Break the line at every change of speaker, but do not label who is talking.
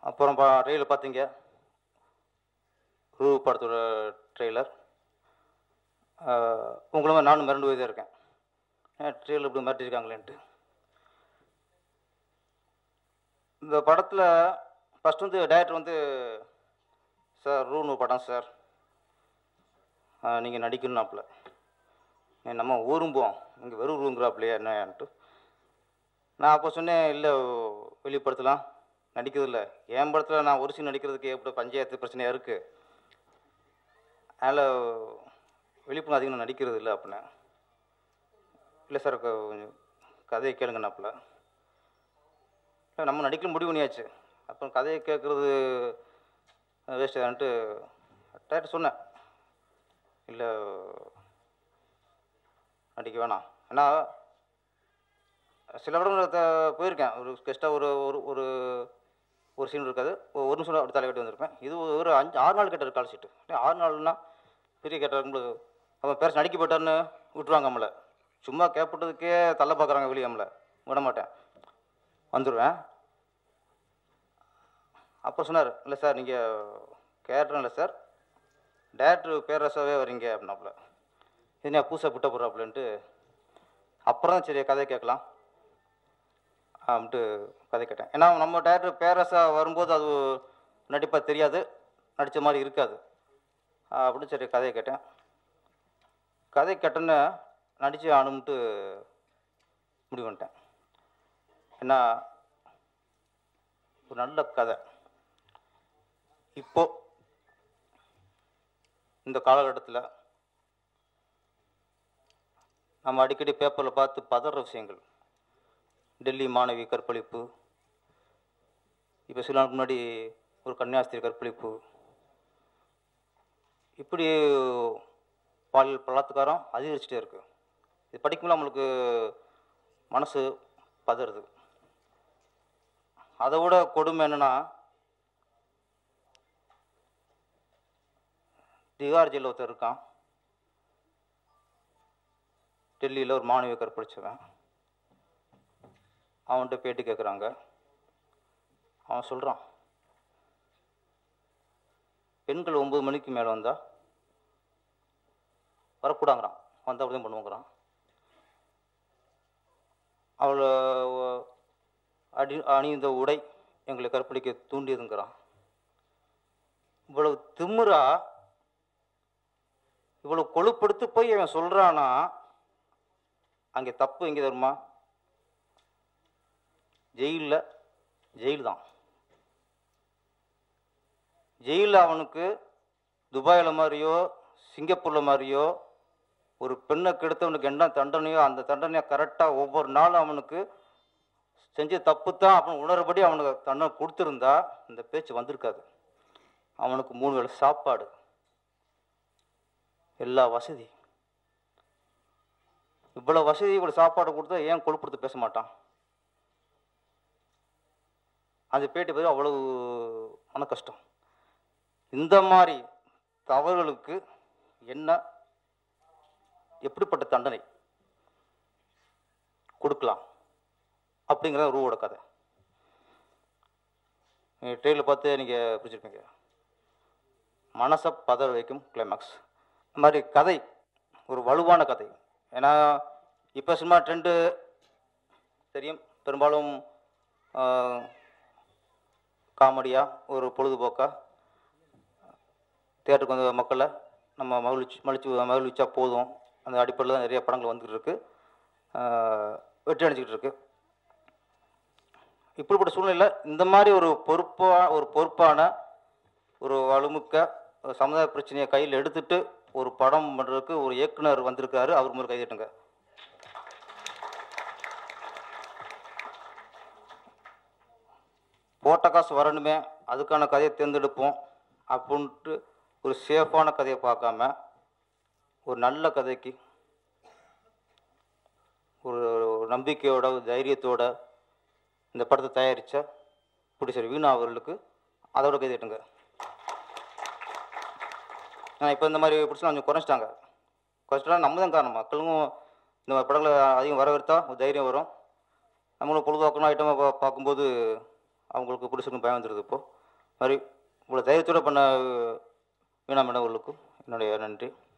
அப்புறம் பா ட்ரெயிலர் பார்த்தீங்க ரூ படத்தோட ட்ரெய்லர் உங்களை மாதிரி நானும் மிரண்டு போய் தான் இருக்கேன் ஏன் ட்ரெயிலர் இப்படி மிரட்டிருக்காங்களேன்ட்டு இந்த படத்தில் ஃபஸ்ட் வந்து டைரக்டர் வந்து சார் ரூன்னு ஒரு படம் சார் நீங்கள் நடிக்கணும்னாப்புல ஏன் நம்ம ஊரும் போவோம் இங்கே வெறும் ரூங்கிறாப்புலையா என்னன்ட்டு நான் அப்போ சொன்னேன் இல்லை வெளிப்படுத்தலாம் நடிக்கிறது இல்லை என் படத்தில் நான் ஒரு சீன் நடிக்கிறதுக்கு எப்படி பஞ்சாயத்து பிரச்சனையாக இருக்குது அதனால் வெளிப்படம் அதிகம் நான் நடிக்கிறது இல்லை அப்படின்னேன் இல்லை சார் க- கொஞ்சம் கதையை கேளுங்கண்ணாப்புல இல்லை நம்ம நடிக்கல முடிவு பண்ணியாச்சு அப்புறம் கதையை கேட்குறது வேஸ்ட் தான்ட்டு டேரக்டர் சொன்னேன் இல்லை நடிக்க வேணாம் ஏன்னா சில படங்கள் த- போயிருக்கேன் ஒரு கெஸ்ட்டாக ஒரு ஒரு ஒரு ஒரு சீன் இருக்காது ஒரு ஒரு நிமிஷம் அப்படி தலை கட்டி வந்திருப்பேன் இது ஒரு அஞ்சு ஆறு நாள் கேட்டார் கால் ஷீட்டு ஆறு நாள்னா பெரிய கேட்டார் உங்களுக்கு அவன் பேர் நடிக்க போயிட்டான்னு விட்டுருவாங்க நம்மளை சும்மா கேட்பட்டதுக்கே தள்ள பார்க்குறாங்க வெளியே நம்மளை விட மாட்டேன் வந்துடுவேன் அப்போ சொன்னார் இல்லை சார் நீங்கள் கேரக்டர் இல்லை சார் டேரக்டர் பேரரசாவே வரீங்க அப்படின்னாப்புல இது பூசா புட்ட போகிறாப்புலன்ட்டு அப்புறம் தான் சரி கதை கேட்கலாம் அப்படின்ட்டு கதை கேட்டேன் ஏன்னா நம்ம டேரக்டர் பேரரசா வரும்போது அது நடிப்பாக தெரியாது நடித்த மாதிரி இருக்காது அப்படின்னு சரி கதையை கேட்டேன் கதை கேட்டோன்னே நடித்து ஆகணும்ட்டு முடிவு பண்ணிட்டேன் ஏன்னா ஒரு நல்ல கதை இப்போ இந்த காலகட்டத்தில் நம்ம அடிக்கடி பேப்பரில் பார்த்து பதற விஷயங்கள் டெல்லி மாணவி கற்பழிப்பு இப்போ சில நாளுக்கு முன்னாடி ஒரு கன்னியாஸ்திரி கற்பழிப்பு இப்படி பாலியல் பலாத்காரம் அதிகரிச்சுட்டே இருக்கு இது படிக்கும்போது நம்மளுக்கு மனசு பதறுது அதை விட கொடுமை என்னன்னா திகார் ஜெயில் ஒருத்தர் இருக்கான் டெல்லியில் ஒரு மாணவியை கற்பழிச்சவன் அவன்கிட்ட பேட்டி கேட்குறாங்க அவன் சொல்கிறான் பெண்கள் ஒம்பது மணிக்கு மேலே வந்தா வரக்கூடாங்கிறான் வந்தால் அப்படிதான் பண்ணுவோங்கிறான் அவளை அடி அணிந்த உடை எங்களை கற்பழிக்க தூண்டியதுங்கிறான் இவ்வளவு திமிரா இவ்வளவு கொழுப்படுத்து போய் அவன் சொல்றானா அங்கே தப்பு எங்கே தருமா ஜெயிலில் ஜெயில் தான் ஜெயிலில் அவனுக்கு துபாயில் மாதிரியோ சிங்கப்பூரில் மாதிரியோ ஒரு பெண்ணை கெடுத்தவனுக்கு என்ன தண்டனையோ அந்த தண்டனையை கரெக்டாக ஒவ்வொரு நாளும் அவனுக்கு செஞ்ச தப்பு தான் அப்படின்னு உணர்படி அவனுக்கு தண்டனை கொடுத்துருந்தா இந்த பேச்சு வந்திருக்காது அவனுக்கு மூணு வேளை சாப்பாடு எல்லா வசதி இவ்வளோ வசதி இவ்வளோ சாப்பாடு கொடுத்தா ஏன் கொழுப்படுத்து பேச மாட்டான் அந்த பேட்டி பற்றி அவ்வளவு மன கஷ்டம் இந்த மாதிரி தவறுகளுக்கு என்ன எப்படிப்பட்ட தண்டனை கொடுக்கலாம் அப்படிங்கிறத ரூவோட கதை நீங்கள் ட்ரெயிலில் பார்த்து நீங்கள் பிடிச்சிருப்பீங்க மனசை பதற வைக்கும் கிளைமேக்ஸ் இந்த மாதிரி கதை ஒரு வலுவான கதை ஏன்னா இப்போ சினிமா ட்ரெண்டு தெரியும் பெரும்பாலும் காமெடியாக ஒரு பொழுதுபோக்கா தியேட்டருக்கு வந்த மக்களை நம்ம மகிழ்ச்சி மகிழ்ச்சி மகிழ்விச்சா போதும் அந்த அடிப்படையில் தான் நிறைய படங்கள் வந்துக்கிட்டு இருக்கு ஆஹ் வெற்றி அடைஞ்சிக்கிட்டு இருக்கு இப்படிப்பட்ட சூழ்நிலை இந்த மாதிரி ஒரு பொறுப்பா ஒரு பொறுப்பான ஒரு வலுமிக்க ஒரு சமுதாய பிரச்சனையை கையில் எடுத்துட்டு ஒரு படம் பண்ணுறதுக்கு ஒரு இயக்குனர் வந்திருக்காரு அவர் முதல் கைதட்டுங்க போட்ட காசு வரணுமே அதுக்கான கதையை தேர்ந்தெடுப்போம் அப்படின்ட்டு ஒரு சேஃபான கதையை பார்க்காம ஒரு நல்ல கதைக்கு ஒரு ஒரு நம்பிக்கையோட ஒரு தைரியத்தோட இந்த படத்தை தயாரித்த ப்ரொடியூசர் வீணா அவர்களுக்கு அதோட கைதட்டுங்க ஏன்னா இப்போ இந்த மாதிரி பிடிச்சலாம் கொஞ்சம் குறைச்சிட்டாங்க குறைச்சிட்டா நம்ம தான் காரணம் மக்களும் இந்த மாதிரி படங்களை அதிகம் வரவேற்றா ஒரு தைரியம் வரும் நம்மளும் பொழுதுபோக்கணும் ஐட்டமாக பா பார்க்கும்போது அவங்களுக்கு பிடிச்சிருக்கு பயம் வந்துடுது இப்போது மாதிரி இவ்வளோ தைரியத்தோடு பண்ண வீணா மேடம் அவர்களுக்கும் என்னுடைய நன்றி